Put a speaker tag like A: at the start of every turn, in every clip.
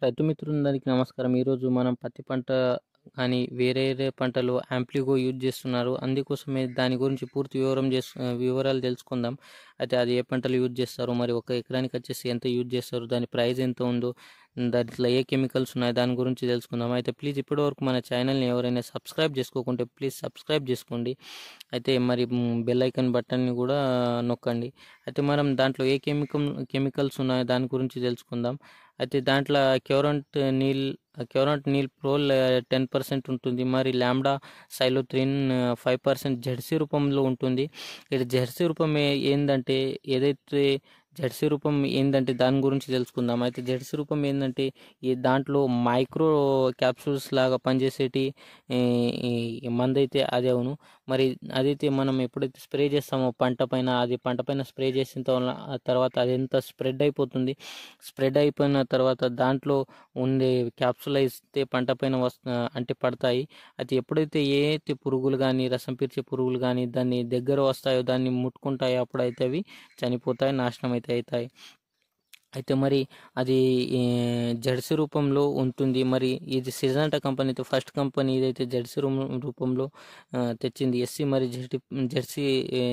A: రైతు మిత్రులందరికీ నమస్కారం. ఈరోజు మనం పత్తి పంట కానీ, వేరే వేరే పంటలు యాంప్లిగో యూజ్ చేస్తున్నారు. అందుకోసమే దాని గురించి పూర్తి వివరం చేస్ వివరాలు తెలుసుకుందాం. అయితే అది ఏ పంటలు యూజ్ చేస్తారు, మరి ఒక ఎకరానికి వచ్చేసి ఎంత యూజ్ చేస్తారు, దాని ప్రైస్ ఎంత ఉందో, దాంట్లో ఏ కెమికల్స్ ఉన్నాయి దాని గురించి తెలుసుకుందాం. అయితే ప్లీజ్ ఇప్పటివరకు మన ఛానల్‌ని ఎవరైనా సబ్స్క్రైబ్ చేసుకోకుంటే ప్లీజ్ సబ్స్క్రైబ్ చేసుకోండి. అయితే మరి హ్మ్, బెల్ ఐకాన్ బటన్‌ని కూడా నొక్కండి. అయితే మనం దాంట్లో ఏ కెమికల్ కెమికల్స్ ఉన్నాయో దాని గురించి తెలుసుకుందాం. అయితే దాంట్లో క్యూరెంట్ నీల్ క్యూరెంట్ నీల్ ప్రోల్ 10% ఉంటుంది. మరి లాంబ్డా సైలోత్రిన్ 5% జెర్సీ రూపంలో ఉంటుంది. ఇది జెర్సీ రూపం ఏ ఏందంటే ఏదైతే జెర్సీ రూపం ఏందంటే దాని గురించి తెలుసుకుందాం. అయితే జెర్సీ రూపం ఏందంటే ఈ దాంట్లో మైక్రో క్యాప్సూల్స్ లాగా పనిచేసేటి ఈ ఈ మందైతే అదే అవును. మరి అదైతే మనం ఎప్పుడైతే స్ప్రే చేస్తామో పంట పైన అది పంట పైన స్ప్రే చేసిన తవల తర్వాత అదంతా స్ప్రెడ్ అయిపోతుంది. స్ప్రెడ్ అయిపోయిన తర్వాత దాంట్లో ఉండే క్యాప్సూల్ అయితే పంట పైన వస్ అంటే పడతాయి. అయితే ఎప్పుడైతే ఏ అయితే పురుగులు గానీ, రసం పీల్చే పురుగులు గానీ దాన్ని దగ్గర వస్తాయో, దాన్ని ముట్టుకుంటాయో అప్పుడైతే అవి చనిపోతాయి, నాశనం అయితే అయితాయి. అయితే మరి అది ఈ జెర్సీ రూపంలో ఉంటుంది. మరి ఇది సిజంటా కంపెనీతో ఫస్ట్ కంపెనీ ఇదైతే జెర్సీ రూమ్ రూపంలో ఆహ్, తెచ్చింది. ఎస్సీ మరి జెర్టీ జెర్సీ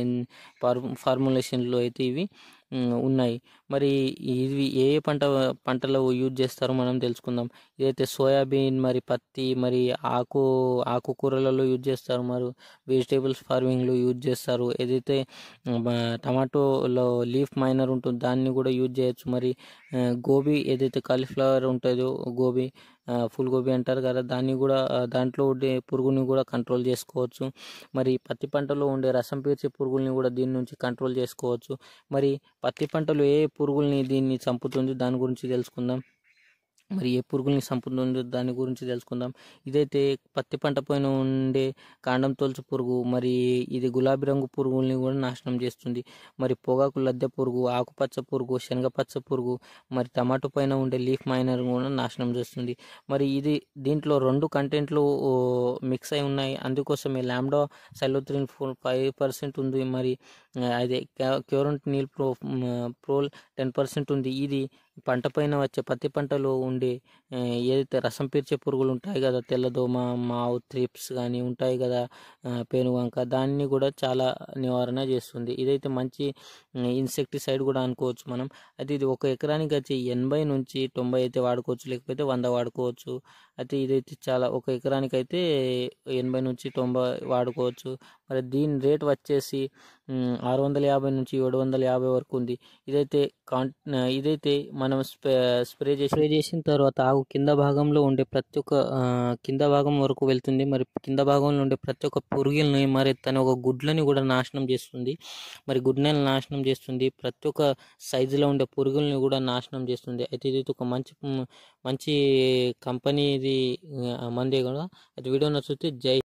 A: ఫార్ ఫార్ములేషన్‌లో అయితే ఇవి హ్మ్, ఉన్నాయి. మరి ఇవి ఏ ఏ పంట పంటలో యూజ్ చేస్తారో మనం తెలుసుకుందాం. ఇదైతే సోయాబీన్, మరి పత్తి, మరి ఆకు ఆకుకూరలలో యూజ్ చేస్తారు. మరి వెజిటబుల్స్ ఫార్మింగ్‌లో యూజ్ చేస్తారు. ఏదైతే మ టమాటోలో లీఫ్ మైనర్ ఉంటుంది. దాన్ని కూడా యూజ్ చేయొచ్చు. మరి ఆహ్, గోబీ ఏదైతే కాలీఫ్లవర్ ఉంటదో గోబీ ఆహ్, ఫుల్ గోబీ అంటారు కదా! దాన్ని కూడా దాంట్లో ఉండే పురుగుని కూడా కంట్రోల్ చేసుకోవచ్చు. మరి పత్తి పంటలో ఉండే రసం పీల్చే పురుగుల్ని కూడా దీని నుంచి కంట్రోల్ చేసుకోవచ్చు. మరి పత్తి పంటలో ఏ ఏ పురుగుల్ని దీన్ని చంపుతుంది దాని గురించి తెలుసుకుందాం. మరి ఏ పురుగుల్ని చంపుతుందో దాని గురించి తెలుసుకుందాం. ఇదైతే పత్తి పంట పైన ఉండే కాండం తొలుచు పురుగు, మరి ఇది గులాబీ రంగు పురుగుల్ని కూడా నాశనం చేస్తుంది. మరి పొగాకు లద్దె పురుగు, ఆకుపచ్చ పురుగు, శనగపచ్చ పురుగు, మరి టమాటో పైన ఉండే లీఫ్ మైనర్ కూడా నాశనం చేస్తుంది. మరి ఇది దీంట్లో 2 కంటెంట్లు మిక్స్ అయి ఉన్నాయి. అందుకోసమే లాంబ్డా సైలోత్రిన్ ఫో 5% ఉంది. మరి అదే క్యా క్యూరెంట్ నీల్ ప్రో హ్మ్, ప్రోల్ 10% ఉంది. ఇది పంట పైన వచ్చే పత్తి పంటలో ఉండే ఆహ్, ఏదైతే రసం పీల్చే పురుగులు ఉంటాయి కదా! తెల్లదోమ, మావ్ థ్రిప్స్ గానీ ఉంటాయి కదా! ఆహ్, పేనుబంక దాన్ని కూడా చాలా నివారణ చేస్తుంది. ఇదైతే మంచి ఇన్సెక్టిసైడ్ కూడా అనుకోవచ్చు మనం. అయితే ఇది ఒక ఎకరానికి వచ్చి 80-90 అయితే వాడుకోవచ్చు. లేకపోతే 100 వాడుకోవచ్చు. అయితే ఇదైతే చాలా ఒక ఎకరానికైతే 80-90 వాడుకోవచ్చు. మరి దీని రేట్ వచ్చేసి హ్మ్, 650-750 వరకు ఉంది. ఇదైతే కాన్ ఇదైతే మనం స్ప్రే స్ప్రే చేసి స్ప్రే చేసిన తర్వాత ఆకు కింద భాగంలో ఉండే ప్రతి ఒక్క ఆహ్, కింద భాగం వరకు వెళ్తుంది. మరి కింద భాగంలో ఉండే ప్రతి ఒక్క పురుగుల్ని మరి తన ఒక గుడ్లని కూడా నాశనం చేస్తుంది. మరి గుడ్లను నాశనం చేస్తుంది. ప్రతి ఒక్క సైజులో ఉండే పురుగుల్ని కూడా నాశనం చేస్తుంది. అయితే ఇదైతే ఒక మంచి హ్మ్, మంచి కంపెనీ ఇది ఆహ్, మందే కూడా. అయితే వీడియో నచ్చితే జై